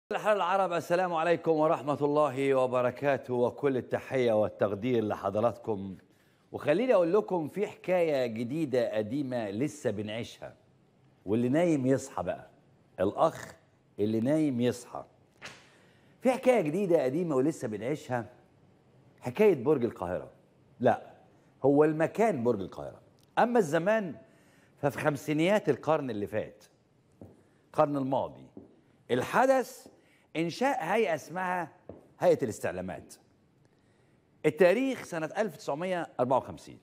الحلال العرب السلام عليكم ورحمة الله وبركاته وكل التحية والتقدير لحضراتكم وخليني أقول لكم في حكاية جديدة قديمة لسه بنعيشها واللي نايم يصحى بقى الأخ اللي نايم يصحى في حكاية جديدة قديمة ولسه بنعيشها حكاية برج القاهرة لا هو المكان برج القاهرة أما الزمان ففي خمسينيات القرن اللي فات القرن الماضي الحدث إنشاء هيئة اسمها هيئة الاستعلامات التاريخ سنة 1954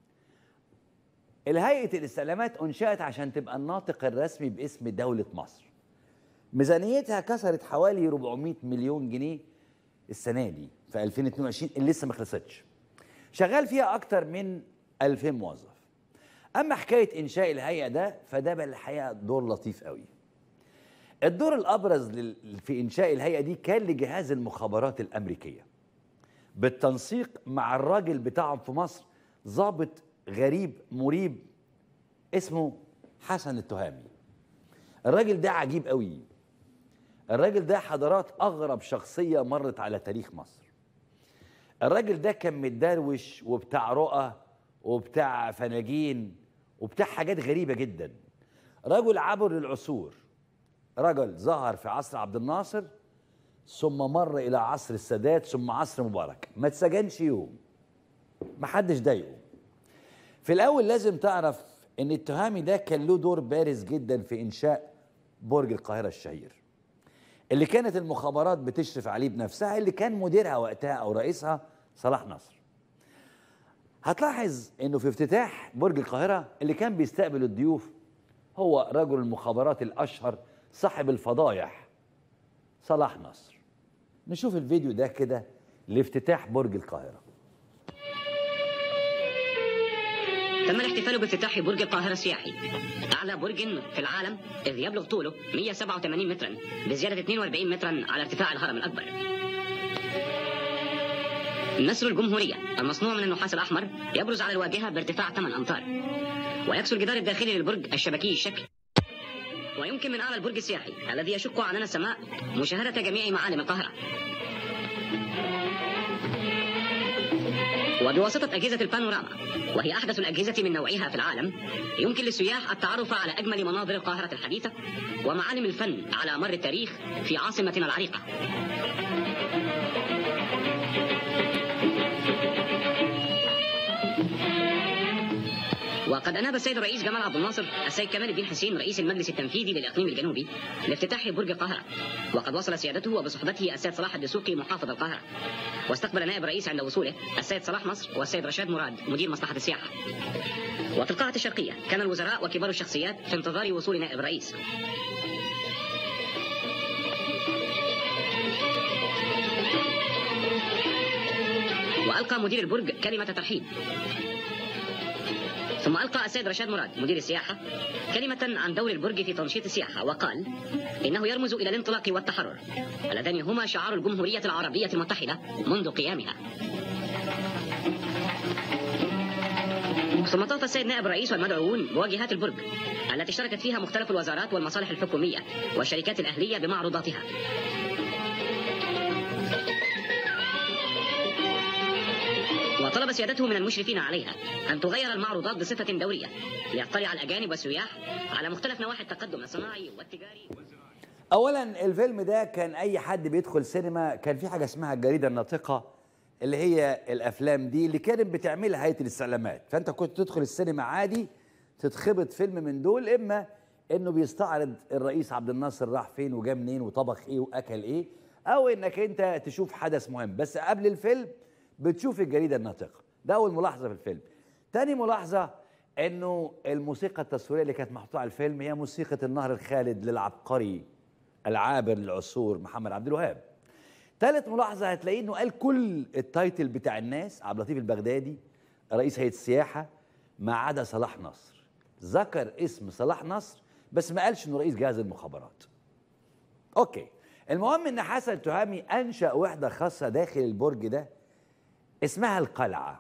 الهيئة الاستعلامات أنشأت عشان تبقى الناطق الرسمي باسم دولة مصر ميزانيتها كسرت حوالي 400 مليون جنيه السنة دي في 2022 اللي لسه ما خلصتش شغال فيها أكتر من 2000 موظف أما حكاية إنشاء الهيئة ده فده بقى الحقيقة دور لطيف قوي الدور الابرز لل- في انشاء الهيئه دي كان لجهاز المخابرات الامريكيه بالتنسيق مع الراجل بتاعهم في مصر ضابط غريب مريب اسمه حسن التهامي الراجل ده عجيب قوي الراجل ده حضارات اغرب شخصيه مرت على تاريخ مصر الراجل ده كان متدروش وبتاع رؤى وبتاع فناجين وبتاع حاجات غريبه جدا رجل عبر العصور رجل ظهر في عصر عبد الناصر ثم مر الى عصر السادات ثم عصر مبارك ما اتسجنش يوم ما حدش ضايقه في الاول لازم تعرف ان التهامي ده كان له دور بارز جدا في انشاء برج القاهره الشهير اللي كانت المخابرات بتشرف عليه بنفسها اللي كان مديرها وقتها او رئيسها صلاح نصر هتلاحظ انه في افتتاح برج القاهره اللي كان بيستقبل الضيوف هو رجل المخابرات الاشهر صاحب الفضايح صلاح نصر نشوف الفيديو ده كده لافتتاح برج القاهره تم الاحتفال بافتتاح برج القاهرة السياحي أعلى برج في العالم إذ يبلغ طوله 187 مترا بزيادة 42 مترا على ارتفاع الهرم الأكبر نسر الجمهورية المصنوع من النحاس الأحمر يبرز على الواجهة بارتفاع 8 أمتار ويكسو الجدار الداخلي للبرج الشبكي الشكل ويمكن من أعلى البرج السياحي الذي يشق عنان السماء مشاهدة جميع معالم القاهرة وبواسطة أجهزة البانوراما وهي أحدث الأجهزة من نوعها في العالم يمكن للسياح التعرف على أجمل مناظر القاهرة الحديثة ومعالم الفن على مر التاريخ في عاصمتنا العريقة وقد أناب السيد الرئيس جمال عبد الناصر السيد كمال الدين حسين رئيس المجلس التنفيذي للإقليم الجنوبي لافتتاح برج القاهرة وقد وصل سيادته وبصحبته السيد صلاح الدسوقي محافظ القاهرة واستقبل نائب الرئيس عند وصوله السيد صلاح نصر والسيد رشاد مراد مدير مصلحة السياحة وفي القاعة الشرقية كان الوزراء وكبار الشخصيات في انتظار وصول نائب الرئيس وألقى مدير البرج كلمة ترحيب ثم ألقى السيد رشاد مراد مدير السياحة كلمة عن دور البرج في تنشيط السياحة وقال إنه يرمز إلى الانطلاق والتحرر اللذان هما شعار الجمهورية العربية المتحدة منذ قيامها ثم طاف السيد نائب الرئيس والمدعوون بواجهات البرج التي اشتركت فيها مختلف الوزارات والمصالح الحكومية والشركات الأهلية بمعروضاتها وطلب سيادته من المشرفين عليها أن تغير المعروضات بصفة دورية ليطلع الأجانب والسياح على مختلف نواحي التقدم الصناعي والتجاري اولا الفيلم ده كان اي حد بيدخل سينما كان في حاجه اسمها الجريده الناطقه اللي هي الافلام دي اللي كانت بتعملها هيئه الاستعلامات فانت كنت تدخل السينما عادي تتخبط فيلم من دول اما انه بيستعرض الرئيس عبد الناصر راح فين وجا منين وطبخ ايه واكل ايه او انك انت تشوف حدث مهم بس قبل الفيلم بتشوف الجريده الناطقه ده اول ملاحظه في الفيلم تاني ملاحظه انه الموسيقى التصويريه اللي كانت محطوطه على الفيلم هي موسيقى النهر الخالد للعبقري العابر للعصور محمد عبد الوهاب ثالث ملاحظه هتلاقيه انه قال كل التايتل بتاع الناس عبد اللطيف البغدادي رئيس هيئه السياحه ما عدا صلاح نصر ذكر اسم صلاح نصر بس ما قالش انه رئيس جهاز المخابرات اوكي المهم ان حسن التهامي انشا وحده خاصه داخل البرج ده اسمها القلعه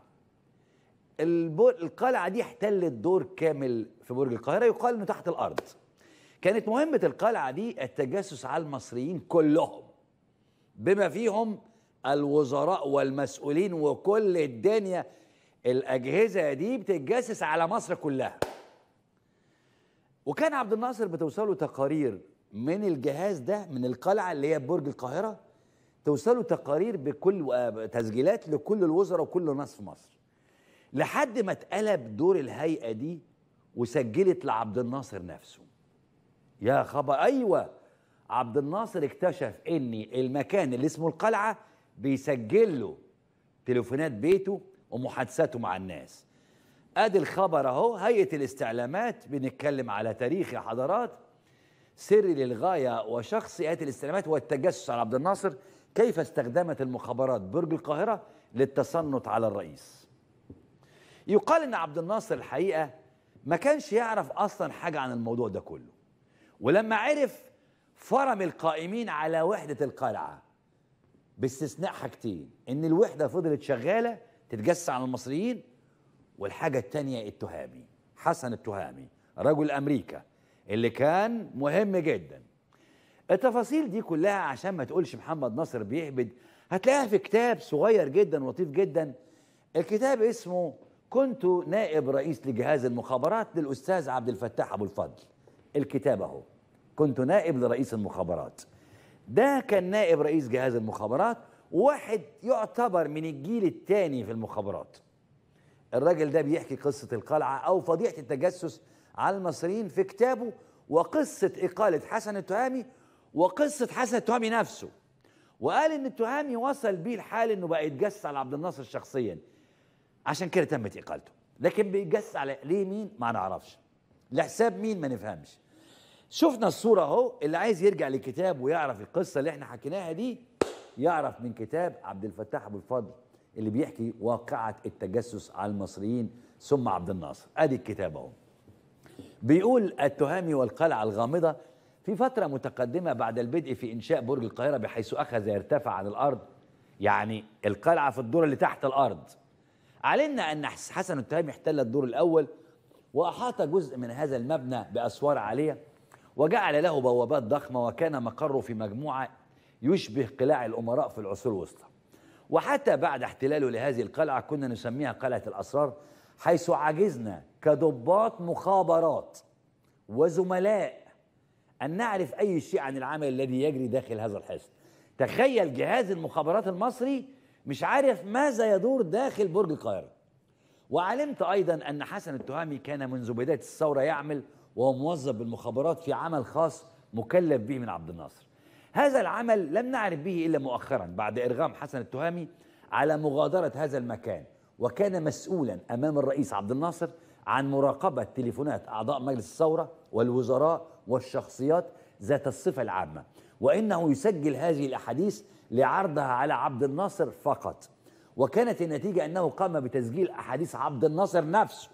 البر... القلعه دي احتلت دور كامل في برج القاهره يقال انه تحت الارض كانت مهمة القلعة دي التجسس على المصريين كلهم بما فيهم الوزراء والمسؤولين وكل الدنيا الأجهزة دي بتتجسس على مصر كلها وكان عبد الناصر بتوصله تقارير من الجهاز ده من القلعة اللي هي برج القاهرة توصله تقارير بكل آه، تسجيلات لكل الوزراء وكل الناس في مصر لحد ما اتقلب دور الهيئة دي وسجلت لعبد الناصر نفسه يا خبر ايوه عبد الناصر اكتشف ان المكان اللي اسمه القلعه بيسجل له تليفونات بيته ومحادثاته مع الناس ادي الخبر اهو هيئه الاستعلامات بنتكلم على تاريخ يا حضرات سري للغايه وشخصي هيئه الاستعلامات والتجسس على عبد الناصر كيف استخدمت المخابرات برج القاهره للتصنت على الرئيس يقال ان عبد الناصر الحقيقه ما كانش يعرف اصلا حاجه عن الموضوع ده كله ولما عرف فرم القائمين على وحده القلعه باستثناء حاجتين ان الوحده فضلت شغاله تتجسس على المصريين والحاجه الثانيه التهامي حسن التهامي رجل امريكا اللي كان مهم جدا التفاصيل دي كلها عشان ما تقولش محمد ناصر بيهبد هتلاقيها في كتاب صغير جدا ولطيف جدا الكتاب اسمه كنت نائب رئيس لجهاز المخابرات للاستاذ عبد الفتاح ابو الفضل الكتاب اهو كنت نائب لرئيس المخابرات ده كان نائب رئيس جهاز المخابرات واحد يعتبر من الجيل الثاني في المخابرات الراجل ده بيحكي قصة القلعة أو فضيحة التجسس على المصريين في كتابه وقصة إقالة حسن التهامي وقصة حسن التهامي نفسه وقال إن التهامي وصل بيه الحال إنه بقى يتجسس على عبد الناصر شخصيا عشان كده تمت إقالته لكن بيتجسس على ليه مين ما نعرفش لحساب مين ما نفهمش شفنا الصورة اهو اللي عايز يرجع للكتاب ويعرف القصة اللي احنا حكيناها دي يعرف من كتاب عبد الفتاح ابو الفضل اللي بيحكي واقعة التجسس على المصريين ثم عبد الناصر ادي الكتاب اهو بيقول التهامي والقلعة الغامضة في فترة متقدمة بعد البدء في إنشاء برج القاهرة بحيث أخذ يرتفع عن الأرض يعني القلعة في الدور اللي تحت الأرض علمنا أن حسن التهامي احتل الدور الأول وأحاط جزء من هذا المبنى بأسوار عالية وجعل له بوابات ضخمة وكان مقره في مجموعة يشبه قلاع الأمراء في العصور الوسطى وحتى بعد احتلاله لهذه القلعة كنا نسميها قلعة الأسرار حيث عجزنا كضباط مخابرات وزملاء أن نعرف أي شيء عن العمل الذي يجري داخل هذا الحصن تخيل جهاز المخابرات المصري مش عارف ماذا يدور داخل برج القاهرة وعلمت أيضا أن حسن التهامي كان منذ بداية الثورة يعمل وهو موظف بالمخابرات في عمل خاص مكلف به من عبد الناصر هذا العمل لم نعرف به إلا مؤخرا بعد إرغام حسن التهامي على مغادرة هذا المكان وكان مسؤولا أمام الرئيس عبد الناصر عن مراقبة تليفونات أعضاء مجلس الثورة والوزراء والشخصيات ذات الصفة العامة وإنه يسجل هذه الأحاديث لعرضها على عبد الناصر فقط وكانت النتيجة أنه قام بتسجيل أحاديث عبد الناصر نفسه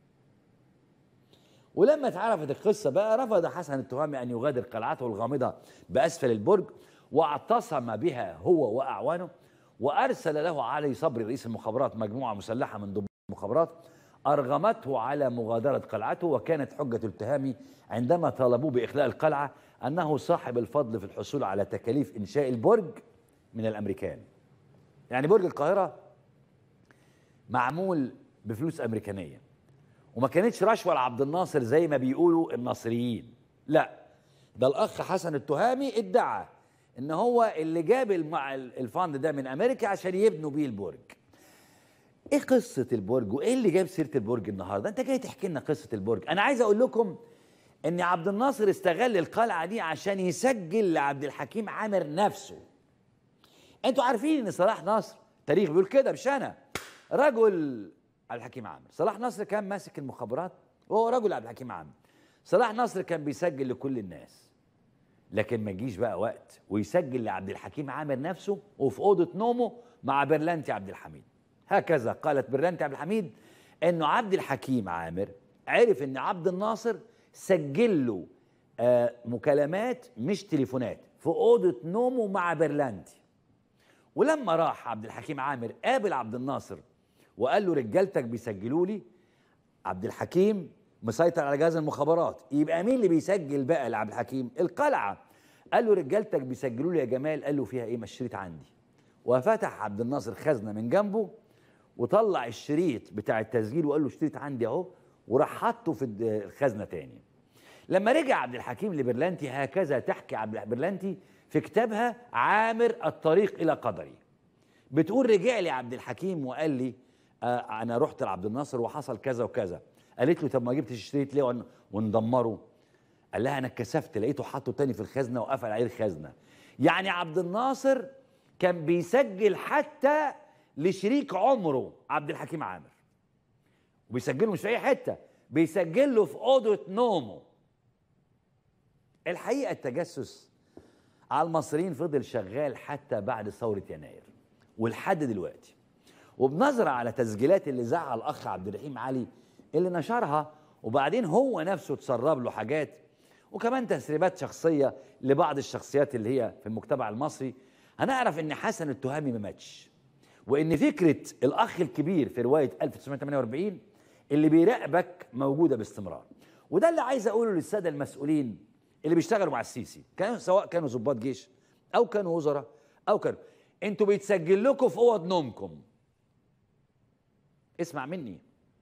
ولما اتعرفت القصة بقى رفض حسن التهامي أن يغادر قلعته الغامضة بأسفل البرج واعتصم بها هو وأعوانه وأرسل له علي صبري رئيس المخابرات مجموعة مسلحة من ضباط المخابرات أرغمته على مغادرة قلعته وكانت حجة التهامي عندما طالبوه بإخلاء القلعة أنه صاحب الفضل في الحصول على تكاليف إنشاء البرج من الأمريكان يعني برج القاهرة معمول بفلوس أمريكانية وما كانتش رشوة لعبد الناصر زي ما بيقولوا الناصريين لا ده الأخ حسن التهامي ادعى ان هو اللي جاب المع- الفند ده من امريكا عشان يبنوا بيه البرج ايه قصه البرج وايه اللي جاب سيره البرج النهارده انت جاي تحكي لنا قصه البرج انا عايز اقول لكم ان عبد الناصر استغل القلعه دي عشان يسجل لعبد الحكيم عامر نفسه انتوا عارفين ان صلاح نصر تاريخ بيقول كده مش انا رجل عبد الحكيم عامر صلاح نصر كان ماسك المخابرات وهو رجل عبد الحكيم عامر صلاح نصر كان بيسجل لكل الناس لكن ما يجيش بقى وقت ويسجل لعبد الحكيم عامر نفسه وفي اوضه نومه مع برلانتي عبد الحميد هكذا قالت برلانتي عبد الحميد انه عبد الحكيم عامر عرف ان عبد الناصر سجل له آه مكالمات مش تليفونات في اوضه نومه مع برلانتي ولما راح عبد الحكيم عامر قابل عبد الناصر وقال له رجالتك بيسجلوا لي عبد الحكيم مسيطر على جهاز المخابرات يبقى مين اللي بيسجل بقى لعبد الحكيم القلعه قال له رجالتك بيسجلوا لي يا جمال قال له فيها ايه ما الشريط عندي وفتح عبد الناصر خزنه من جنبه وطلع الشريط بتاع التسجيل وقال له الشريط عندي اهو وراح حطه في الد- الخزنه تاني لما رجع عبد الحكيم لبرلانتي هكذا تحكي عبد برلانتي في كتابها عامر الطريق الى قدري بتقول رجع لي عبد الحكيم وقال لي آه انا رحت لعبد الناصر وحصل كذا وكذا قالت له طب ما جبتش الشريط ليه ون- وندمره قال لها انا اتكسفت لقيته حاطه تاني في الخزنه وقفل عليه الخزنه يعني عبد الناصر كان بيسجل حتى لشريك عمره عبد الحكيم عامر وبيسجله مش في اي حته بيسجل له في اوضه نومه الحقيقه التجسس على المصريين فضل شغال حتى بعد ثوره يناير ولحد دلوقتي وبنظرة على تسجيلات اللي زعل الأخ عبد الرحيم علي اللي نشرها وبعدين هو نفسه تسرب له حاجات وكمان تسريبات شخصية لبعض الشخصيات اللي هي في المجتمع المصري هنعرف إن حسن التهامي ما ماتش وإن فكرة الأخ الكبير في رواية 1948 اللي بيراقبك موجودة باستمرار وده اللي عايز أقوله للسادة المسؤولين اللي بيشتغلوا مع السيسي كانوا سواء كانوا ضباط جيش أو كانوا وزراء أو كانوا انتوا بيتسجل لكم في اوض نومكم اسمع مني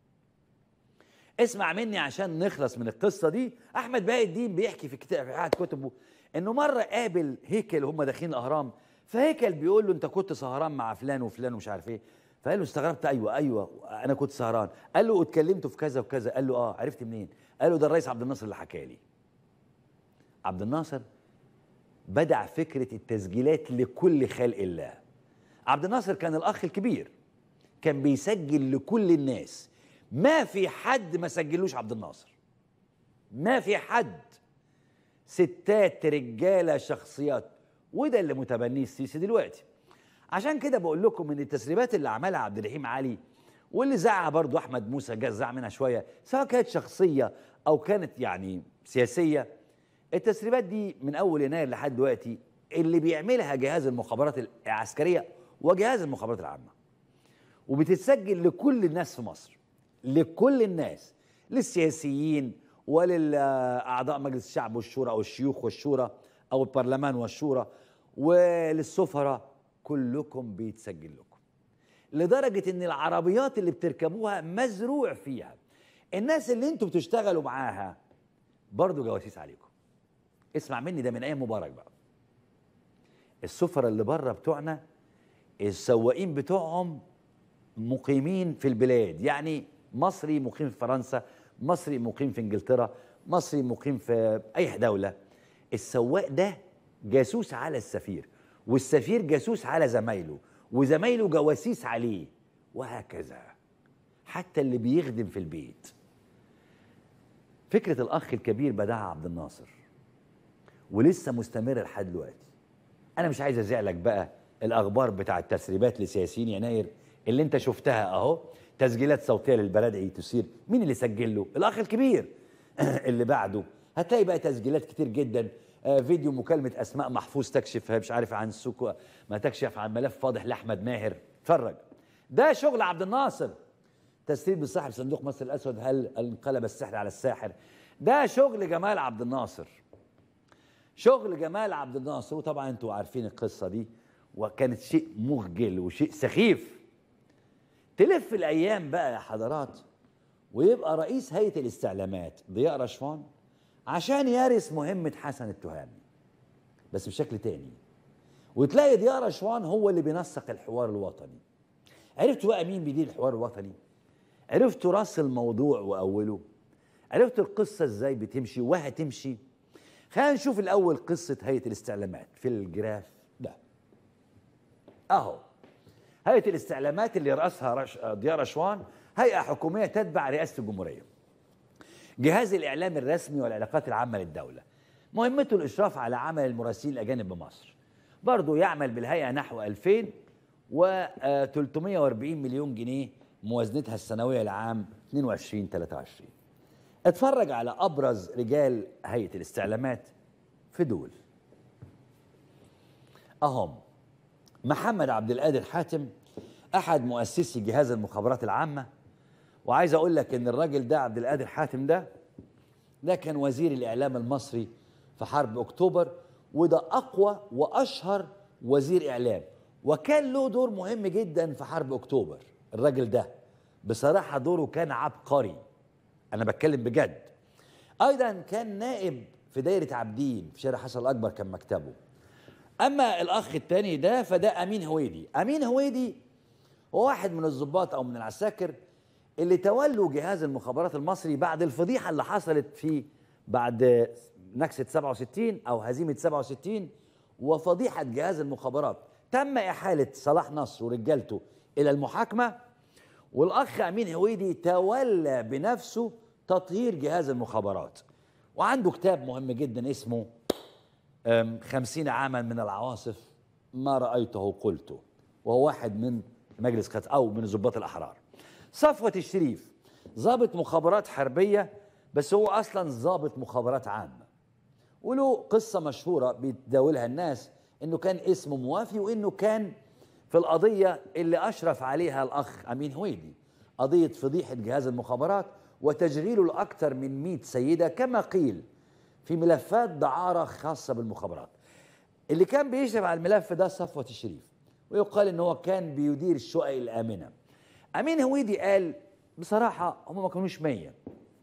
اسمع مني عشان نخلص من القصه دي احمد باقي الدين بيحكي في كتاب في احد كتبه انه مره قابل هيكل وهم داخلين الاهرام فهيكل بيقول له انت كنت سهران مع فلان وفلان ومش عارف ايه فقال له استغربت ايوه ايوه انا كنت سهران قال له اتكلمتوا في كذا وكذا قال له اه عرفت منين قال له ده الرئيس عبد الناصر اللي حكى لي عبد الناصر بدع فكره التسجيلات لكل خلق الله عبد الناصر كان الاخ الكبير كان بيسجل لكل الناس ما في حد ما سجلوش عبد الناصر ما في حد ستات رجاله شخصيات وده اللي متبنيه السيسي دلوقتي عشان كده بقول لكم ان التسريبات اللي عملها عبد الرحيم علي واللي زعها برضو احمد موسى جاء زع منها شويه سواء كانت شخصيه او كانت يعني سياسيه التسريبات دي من اول يناير لحد دلوقتي اللي بيعملها جهاز المخابرات العسكريه وجهاز المخابرات العامه وبتتسجل لكل الناس في مصر لكل الناس للسياسيين وللاعضاء مجلس الشعب والشورى او الشيوخ والشورى او البرلمان والشورى وللسفراء كلكم بيتسجل لكم لدرجه ان العربيات اللي بتركبوها مزروع فيها الناس اللي انتوا بتشتغلوا معاها برضو جواسيس عليكم اسمع مني ده من ايام مبارك بقى السفراء اللي بره بتوعنا السواقين بتوعهم مقيمين في البلاد يعني مصري مقيم في فرنسا مصري مقيم في انجلترا مصري مقيم في اي دوله السواق ده جاسوس على السفير والسفير جاسوس على زمايله وزمايله جواسيس عليه وهكذا حتى اللي بيخدم في البيت فكره الاخ الكبير بدعها عبد الناصر ولسه مستمره لحد دلوقتي انا مش عايز ازعلك بقى الاخبار بتاع التسريبات لسياسيين يناير اللي انت شفتها اهو تسجيلات صوتيه للبرادعي تثير مين اللي سجل له الاخ الكبير اللي بعده هتلاقي بقى تسجيلات كتير جدا آه، فيديو مكالمه اسماء محفوظ تكشف مش عارف عن سوق ما تكشف عن ملف فاضح لاحمد ماهر اتفرج ده شغل عبد الناصر تسريب بصاحب صندوق مصر الاسود هل انقلب السحر على الساحر ده شغل جمال عبد الناصر شغل جمال عبد الناصر وطبعا انتوا عارفين القصه دي وكانت شيء مخجل وشيء سخيف تلف الايام بقى يا حضرات ويبقى رئيس هيئه الاستعلامات ضياء رشوان عشان يرث مهمه حسن التهامي بس بشكل تاني وتلاقي ضياء رشوان هو اللي بينسق الحوار الوطني عرفتوا بقى مين بيدير الحوار الوطني عرفتوا راس الموضوع واوله عرفتوا القصه ازاي بتمشي وهتمشي خلينا نشوف الاول قصه هيئه الاستعلامات في الجراف ده اهو هيئه الاستعلامات اللي راسها رش... ضياء رشوان هيئه حكوميه تتبع رئاسه الجمهوريه جهاز الاعلام الرسمي والعلاقات العامه للدوله مهمته الاشراف على عمل المراسلين الاجانب بمصر برضه يعمل بالهيئه نحو 2000 و 340 مليون جنيه موازنتها السنويه لعام 22 23 اتفرج على ابرز رجال هيئه الاستعلامات في دول اهم محمد عبد القادر حاتم احد مؤسسي جهاز المخابرات العامه وعايز اقول لك ان الراجل ده عبد القادر حاتم ده ده كان وزير الاعلام المصري في حرب اكتوبر وده اقوى واشهر وزير اعلام وكان له دور مهم جدا في حرب اكتوبر الراجل ده بصراحه دوره كان عبقري انا بتكلم بجد ايضا كان نائب في دايره عابدين في شارع حسن الاكبر كان مكتبه اما الاخ الثاني ده فده امين هويدي امين هويدي هو واحد من الضباط او من العساكر اللي تولوا جهاز المخابرات المصري بعد الفضيحه اللي حصلت في بعد نكسه 67 او هزيمه 67 وفضيحه جهاز المخابرات تم احاله صلاح نصر ورجالته الى المحاكمه والاخ امين هويدي تولى بنفسه تطهير جهاز المخابرات وعنده كتاب مهم جدا اسمه أم، خمسين عاما من العواصف ما رأيته قلته وهو واحد من مجلس خط أو من الضباط الأحرار صفوة الشريف ضابط مخابرات حربية بس هو أصلا ضابط مخابرات عامة وله قصة مشهورة بيتداولها الناس إنه كان اسمه موافي وإنه كان في القضية اللي أشرف عليها الأخ أمين هويدي قضية فضيحة جهاز المخابرات وتشغيله لأكثر من 100 سيدة كما قيل في ملفات دعارة خاصة بالمخابرات اللي كان بيشرف على الملف ده صفوة الشريف ويقال ان هو كان بيدير الشقق الآمنة أمين هويدي قال بصراحة هم ما كانوش مية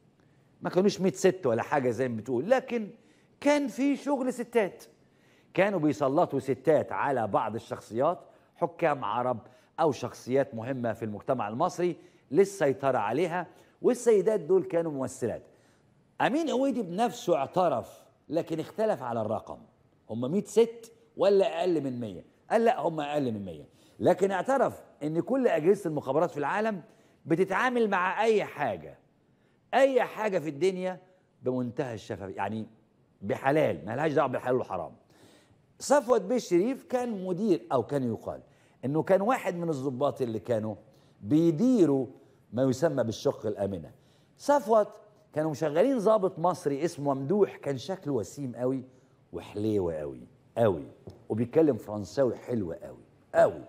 ما كانوش 100 ست ولا حاجة زي ما بتقول لكن كان في شغل ستات كانوا بيسلطوا ستات على بعض الشخصيات حكام عرب أو شخصيات مهمة في المجتمع المصري للسيطرة عليها والسيدات دول كانوا ممثلات امين هويدي بنفسه اعترف لكن اختلف على الرقم هم 100 ست ولا اقل من 100 قال لا هم اقل من 100 لكن اعترف ان كل اجهزه المخابرات في العالم بتتعامل مع اي حاجه اي حاجه في الدنيا بمنتهى الشفافيه يعني بحلال ما لهاش دعوه بالحلال والحرام صفوت بيه الشريف كان مدير او كان يقال انه كان واحد من الضباط اللي كانوا بيديروا ما يسمى بالشق الامنه صفوت كانوا مشغلين ضابط مصري اسمه ممدوح كان شكله وسيم قوي وحليوه قوي قوي وبيتكلم فرنساوي حلو قوي قوي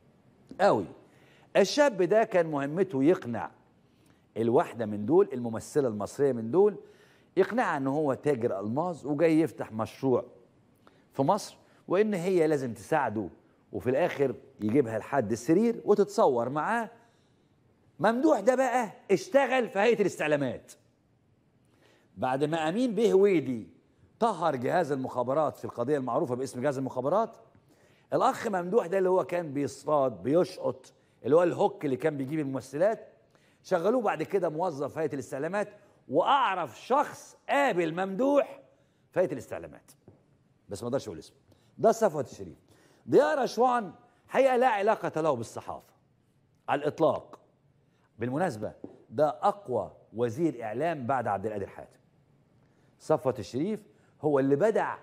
قوي الشاب ده كان مهمته يقنع الواحده من دول الممثله المصريه من دول يقنعها ان هو تاجر الماظ وجاي يفتح مشروع في مصر وان هي لازم تساعده وفي الاخر يجيبها لحد السرير وتتصور معاه ممدوح ده بقى اشتغل في هيئه الاستعلامات بعد ما امين بيه هويدي طهر جهاز المخابرات في القضيه المعروفه باسم جهاز المخابرات الاخ ممدوح ده اللي هو كان بيصطاد بيشقط اللي هو الهوك اللي كان بيجيب الممثلات شغلوه بعد كده موظف في هيئه الاستعلامات واعرف شخص قابل ممدوح في هيئه الاستعلامات بس ما اقدرش اقول اسمه ده صفوت الشريف ضياء رشوان حقيقه لا علاقه له بالصحافه على الاطلاق بالمناسبه ده اقوى وزير اعلام بعد عبد القادر حاتم صفوت الشريف هو اللي بدع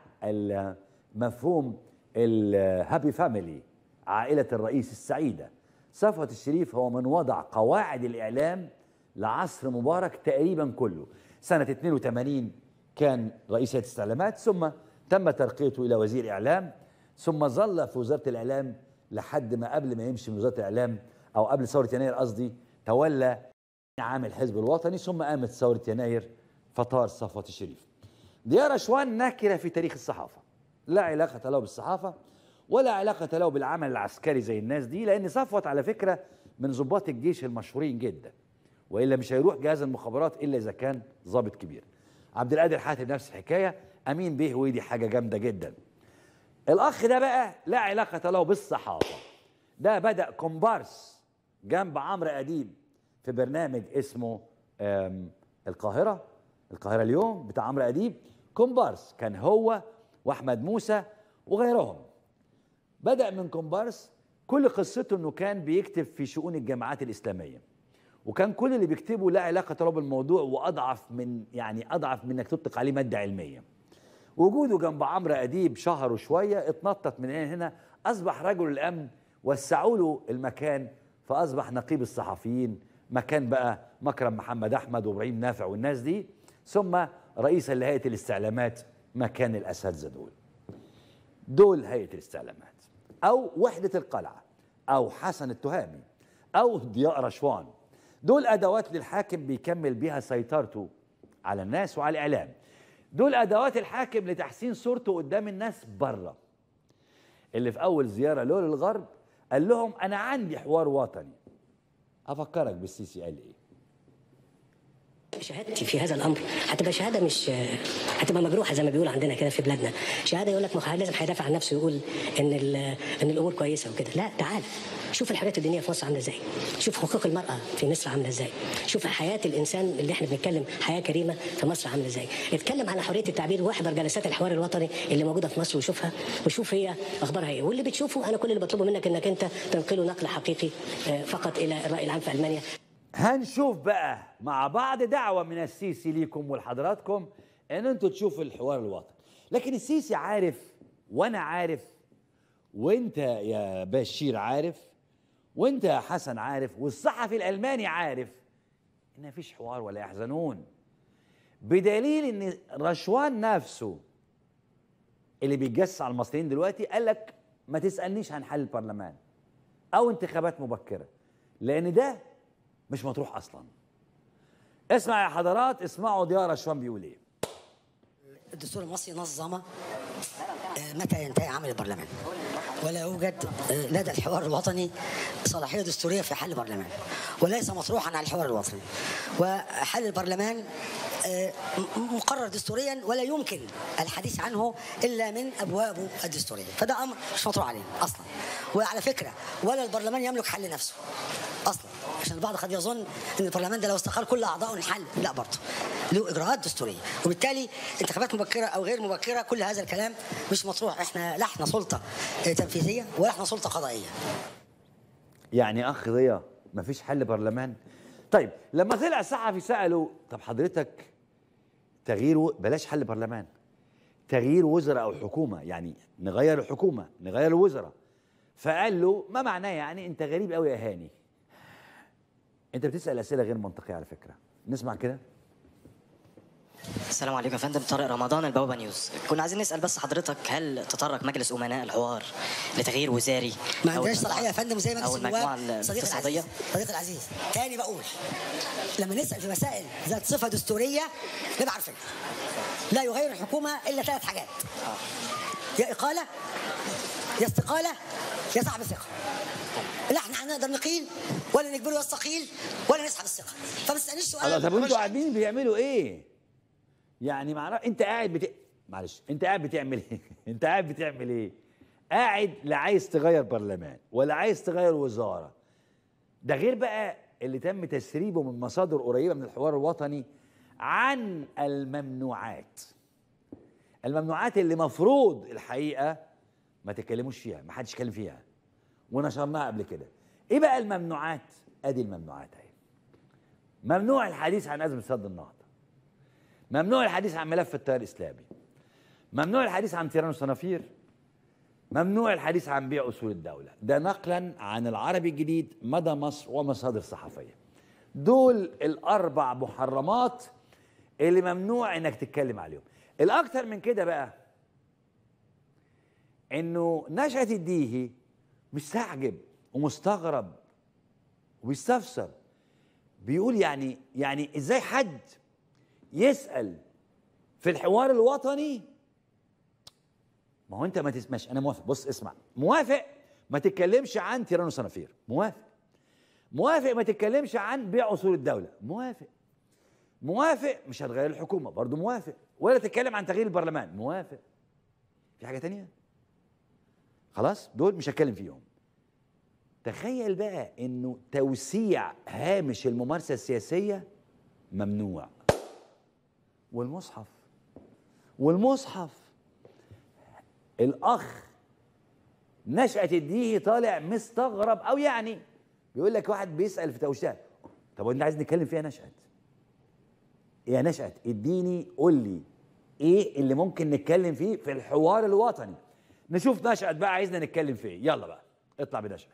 مفهوم الهابي فاميلي عائلة الرئيس السعيدة صفوت الشريف هو من وضع قواعد الإعلام لعصر مبارك تقريبا كله سنة 82 كان رئيس هيئة الاستعلامات ثم تم ترقيته إلى وزير إعلام ثم ظل في وزارة الإعلام لحد ما قبل ما يمشي من وزارة الإعلام أو قبل ثورة يناير قصدي تولى عام الحزب الوطني ثم قامت ثورة يناير فطار صفوت الشريف ضياء رشوان نكرة في تاريخ الصحافة لا علاقة له بالصحافة ولا علاقة له بالعمل العسكري زي الناس دي لأن صفوت على فكرة من ضباط الجيش المشهورين جدا وإلا مش هيروح جهاز المخابرات إلا إذا كان ضابط كبير عبد القادر حاتم نفس الحكاية أمين بيه ودي حاجة جامدة جدا الأخ ده بقى لا علاقة له بالصحافة ده بدأ كومبارس جنب عمرو أديب في برنامج اسمه القاهرة القاهرة اليوم بتاع عمرو أديب كومبارس كان هو وأحمد موسى وغيرهم بدأ من كومبارس كل قصته انه كان بيكتب في شؤون الجامعات الاسلاميه وكان كل اللي بيكتبه لا علاقه له بالموضوع واضعف من يعني اضعف من انك تطلق عليه ماده علميه وجوده جنب عمرو اديب شهر وشويه اتنطط من هنا هنا اصبح رجل الامن وسعوا له المكان فاصبح نقيب الصحفيين مكان بقى مكرم محمد احمد وابراهيم نافع والناس دي ثم رئيسا لهيئه الاستعلامات مكان الاساتذه دول دول هيئه الاستعلامات او وحده القلعه او حسن التهامي او ضياء رشوان دول ادوات للحاكم بيكمل بيها سيطرته على الناس وعلى الاعلام دول ادوات الحاكم لتحسين صورته قدام الناس بره اللي في اول زياره له للغرب قال لهم انا عندي حوار وطني افكرك بالسيسي قال ايه شهادتي في هذا الامر هتبقى شهاده مش هتبقى مجروحه زي ما بيقولوا عندنا كده في بلادنا شهاده يقول لك مخ- لازم هيدافع عن نفسه ويقول ان ال- ان الامور كويسه وكده لا تعال شوف الحريات الدينيه في مصر عامله ازاي شوف حقوق المراه في مصر عامله ازاي شوف حياه الانسان اللي احنا بنتكلم حياه كريمه في مصر عامله ازاي اتكلم عن حريه التعبير واحضر جلسات الحوار الوطني اللي موجوده في مصر وشوفها وشوف هي اخبارها ايه واللي بتشوفه انا كل اللي بطلبه منك انك انت تنقله نقل حقيقي آه، فقط الى الراي العام في المانيا هنشوف بقى مع بعض دعوة من السيسي ليكم ولحضراتكم ان انتوا تشوفوا الحوار الوطني لكن السيسي عارف وانا عارف وانت يا بشير عارف وانت يا حسن عارف والصحفي الالماني عارف ان مفيش حوار ولا يحزنون بدليل ان رشوان نفسه اللي بيتجسس على المصريين دلوقتي قال لك ما تسالنيش عن حل البرلمان او انتخابات مبكره لان ده مش مطروح اصلا اسمع يا حضرات اسمعوا ضياء رشوان بيقول ايه الدستور المصري نظم آه، متى ينتهي عمل البرلمان ولا يوجد آه، لدى الحوار الوطني صلاحية دستورية في حل البرلمان وليس مطروحا على الحوار الوطني وحل البرلمان آه، م- مقرر دستوريا ولا يمكن الحديث عنه إلا من أبوابه الدستورية فده أمر مش مطروح عليه أصلا وعلى فكرة ولا البرلمان يملك حل نفسه أصلا عشان البعض قد يظن ان البرلمان ده لو استقال كل اعضائه انحل لا برضه له اجراءات دستوريه وبالتالي انتخابات مبكره او غير مبكره كل هذا الكلام مش مطروح احنا لا احنا سلطه آه، تنفيذيه ولا احنا سلطه قضائيه يعني اخ ضياء مفيش حل برلمان طيب لما طلع صحفي ساله طب حضرتك تغيير و... بلاش حل برلمان تغيير وزراء او حكومه يعني نغير الحكومه نغير الوزراء فقال له ما معناه يعني انت غريب قوي يا هاني انت بتسال اسئله غير منطقيه على فكره نسمع كده السلام عليكم يا فندم طارق رمضان البوابه نيوز كنا عايزين نسال بس حضرتك هل تطرق مجلس امناء الحوار لتغيير وزاري ما أو عندناش المجموعة- صلاحيه يا فندم زي ما او مجلس المجموعه النواب صديق الاقتصاديه العزيز صديق العزيز تاني بقول لما نسال في مسائل ذات صفه دستوريه نبقى عارفين لا يغير الحكومه الا ثلاث حاجات يا اقاله يا استقاله يا سحب ثقه لا احنا هنقدر نقيل ولا نجبره يستقيل ولا نسحب الثقه فما تسالنيش سؤال الله طب ملوش انتوا حل. قاعدين بيعملوا ايه؟ يعني معرف انت قاعد بت... معلش انت قاعد بتعمل ايه؟ انت قاعد بتعمل ايه؟ قاعد لا عايز تغير برلمان ولا عايز تغير وزاره ده غير بقى اللي تم تسريبه من مصادر قريبه من الحوار الوطني عن الممنوعات الممنوعات اللي مفروض الحقيقه ما تتكلموش فيها ما حدش يتكلم فيها ونشرناها قبل كده ايه بقى الممنوعات ادي الممنوعات اهي ممنوع الحديث عن أزمة سد النهضة ممنوع الحديث عن ملف التيار الإسلامي ممنوع الحديث عن تيران الصنافير ممنوع الحديث عن بيع أصول الدولة ده نقلا عن العربي الجديد مدى مصر ومصادر صحفية دول الأربع محرمات اللي ممنوع إنك تتكلم عليهم الأكتر من كده بقى إنه نشأة الديهي مستعجب ومستغرب وبيستفسر بيقول يعني يعني ازاي حد يسال في الحوار الوطني ما هو انت ما تسمعش انا موافق بص اسمع موافق ما تتكلمش عن تيران وصنافير موافق موافق ما تتكلمش عن بيع اصول الدوله موافق موافق مش هتغير الحكومه برضو موافق ولا تتكلم عن تغيير البرلمان موافق في حاجه تانية خلاص دول مش هتكلم فيهم تخيل بقى انه توسيع هامش الممارسه السياسيه ممنوع والمصحف والمصحف الاخ نشأة الديهي طالع مستغرب او يعني بيقول لك واحد بيسأل في توسيع طب وانت عايز نتكلم فيها نشأة يا نشأة اديني قول لي ايه اللي ممكن نتكلم فيه في الحوار الوطني نشوف نشأة بقى عايزنا نتكلم في ايه يلا بقى اطلع بنشأة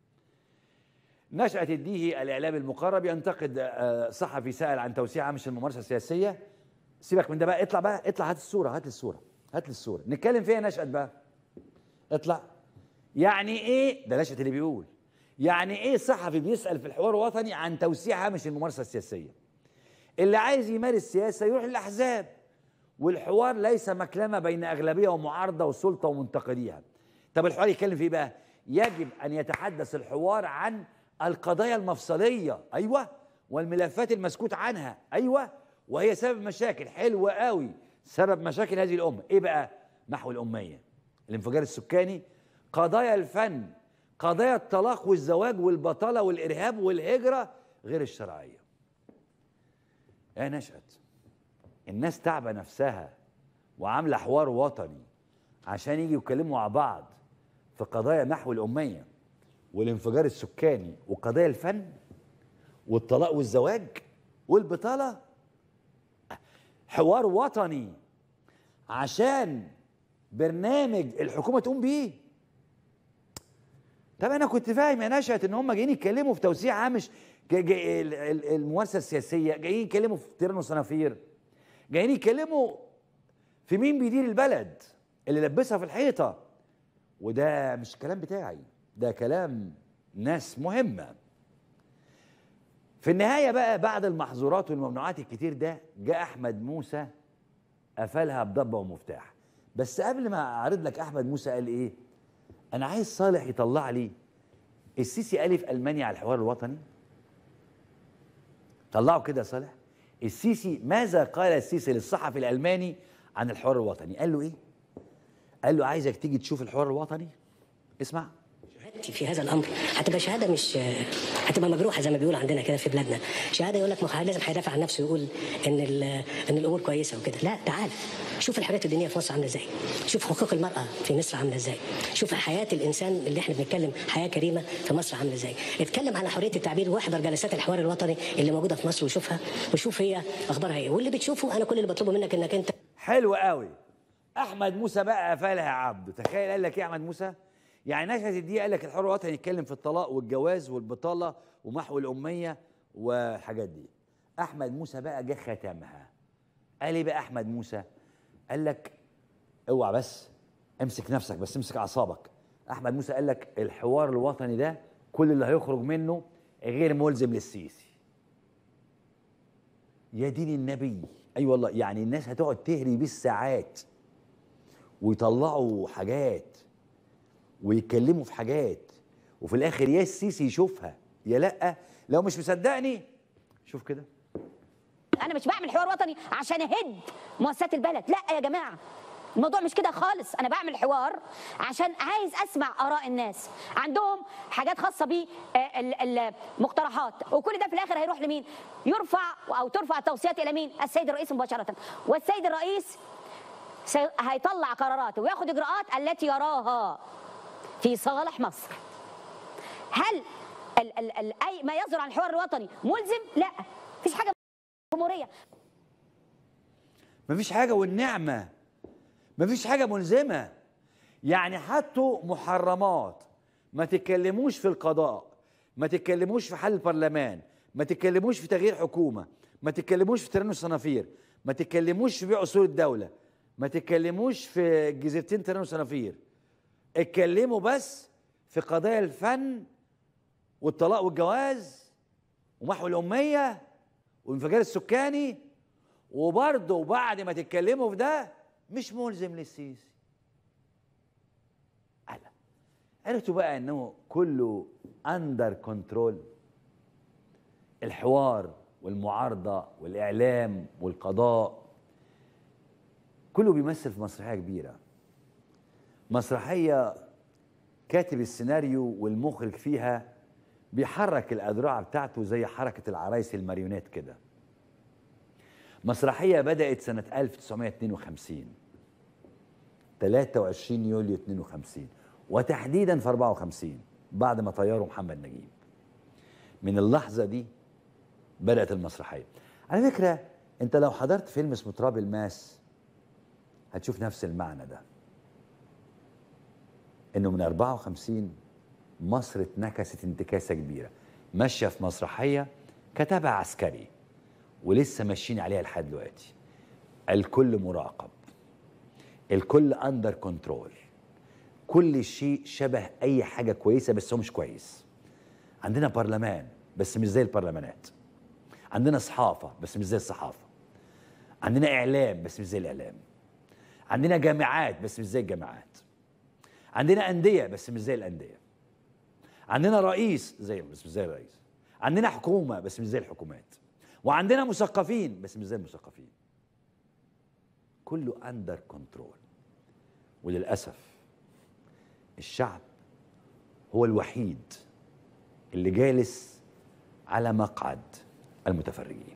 نشأة الديهي الإعلام المقرب ينتقد آه، صحفي سأل عن توسيع هامش الممارسة السياسية سيبك من ده بقى اطلع بقى اطلع هات الصورة هات لي الصورة هات لي الصورة نتكلم فيها نشأة بقى اطلع يعني ايه ده نشأة اللي بيقول يعني ايه صحفي بيسال في الحوار الوطني عن توسيع هامش الممارسه السياسيه اللي عايز يمارس سياسه يروح الاحزاب والحوار ليس مكلمه بين اغلبيه ومعارضه وسلطه ومنتقديها طب الحوار يتكلم في ايه بقى يجب ان يتحدث الحوار عن القضايا المفصليه ايوه والملفات المسكوت عنها ايوه وهي سبب مشاكل حلوه قوي سبب مشاكل هذه الامه ايه بقى محو الاميه الانفجار السكاني قضايا الفن قضايا الطلاق والزواج والبطاله والارهاب والهجره غير الشرعيه يا نشأت الناس تعبى نفسها وعامله حوار وطني عشان يجي يتكلموا مع بعض في قضايا محو الاميه والانفجار السكاني وقضايا الفن والطلاق والزواج والبطاله حوار وطني عشان برنامج الحكومه تقوم بيه طب انا كنت فاهم يا نشأت ان هم جايين يتكلموا في توسيع هامش جاي جاي ال- ال- الممارسه السياسيه جايين يتكلموا في تيران وصنافير جايين يتكلموا في مين بيدير البلد اللي لبسها في الحيطه وده مش الكلام بتاعي ده كلام ناس مهمه في النهايه بقى بعد المحظورات والممنوعات الكتير ده جاء احمد موسى قفلها بضبه ومفتاح بس قبل ما اعرض لك احمد موسى قال ايه انا عايز صالح يطلع لي السيسي قال في المانيا على الحوار الوطني طلعوا كده يا صالح السيسي ماذا قال السيسي للصحفي الالماني عن الحوار الوطني قال له ايه قال له عايزك تيجي تشوف الحوار الوطني اسمع شهادتي في هذا الامر هتبقى شهاده مش هتبقى مجروحه زي ما بيقول عندنا كده في بلادنا شهاده يقول لك مخ- لازم هيدافع عن نفسه ويقول ان ال- ان الامور كويسه وكده لا تعال شوف الحريات الدينيه في مصر عامله ازاي شوف حقوق المراه في مصر عامله ازاي شوف حياه الانسان اللي احنا بنتكلم حياه كريمه في مصر عامله ازاي اتكلم على حريه التعبير واحضر جلسات الحوار الوطني اللي موجوده في مصر وشوفها وشوف هي اخبارها ايه واللي بتشوفه انا كل اللي بطلبه منك انك انت حلو قوي احمد موسى بقى قفلها يا عبده تخيل قال لك ايه يا احمد موسى يعني نشأت الدقيقه قال لك الحوار الوطني يتكلم في الطلاق والجواز والبطاله ومحو الاميه والحاجات دي احمد موسى بقى جه ختمها قال ايه بقى احمد موسى قال لك اوعى بس امسك نفسك بس امسك اعصابك احمد موسى قال لك الحوار الوطني ده كل اللي هيخرج منه غير ملزم للسيسي يا دين النبي اي أيوة والله يعني الناس هتقعد تهري بالساعات ويطلعوا حاجات ويتكلموا في حاجات وفي الاخر يا السيسي يشوفها يا لا لو مش مصدقني شوف كده انا مش بعمل حوار وطني عشان اهد مؤسسات البلد لا يا جماعه الموضوع مش كده خالص انا بعمل حوار عشان عايز اسمع اراء الناس عندهم حاجات خاصه بالمقترحات وكل ده في الاخر هيروح لمين يرفع او ترفع التوصيات الى مين السيد الرئيس مباشره والسيد الرئيس سي- هيطلع قراراته وياخد اجراءات التي يراها في صالح مصر هل ال ال ال اي ما يصدر عن الحوار الوطني ملزم لا مفيش حاجه جمهوريه مفيش حاجه والنعمه مفيش حاجه ملزمه يعني حطوا محرمات ما تتكلموش في القضاء ما تتكلموش في حل البرلمان ما تتكلموش في تغيير حكومه ما تتكلموش في ترنم الصنافير ما تتكلموش في بيع اصول الدوله ما تتكلموش في جزيرتين ترنم الصنافير اتكلموا بس في قضايا الفن والطلاق والجواز ومحو الاميه والانفجار السكاني وبرضه بعد ما تتكلموا في ده مش ملزم للسيسي ألا عرفتوا بقى انه كله اندر كنترول الحوار والمعارضه والاعلام والقضاء كله بيمثل في مسرحيه كبيره مسرحيه كاتب السيناريو والمخرج فيها بيحرك الاذرع بتاعته زي حركه العرايس الماريونيت كده مسرحية بدأت سنة 1952 23 يوليو 52 وتحديدا في 54 بعد ما طيروا محمد نجيب من اللحظة دي بدأت المسرحية على فكرة انت لو حضرت فيلم اسمه تراب الماس هتشوف نفس المعنى ده انه من 54 مصر اتنكست انتكاسة كبيرة ماشية في مسرحية كتبها عسكري ولسه ماشيين عليها لحد دلوقتي الكل مراقب الكل اندر كنترول كل شيء شبه اي حاجه كويسه بس هو مش كويس عندنا برلمان بس مش زي البرلمانات عندنا صحافه بس مش زي الصحافه عندنا اعلام بس مش زي الاعلام عندنا جامعات بس مش زي الجامعات عندنا انديه بس مش زي الانديه عندنا رئيس زي بس مش زي الرئيس عندنا حكومه بس مش زي الحكومات وعندنا مثقفين بس مش زي المثقفين كله اندر كنترول وللاسف الشعب هو الوحيد اللي جالس على مقعد المتفرجين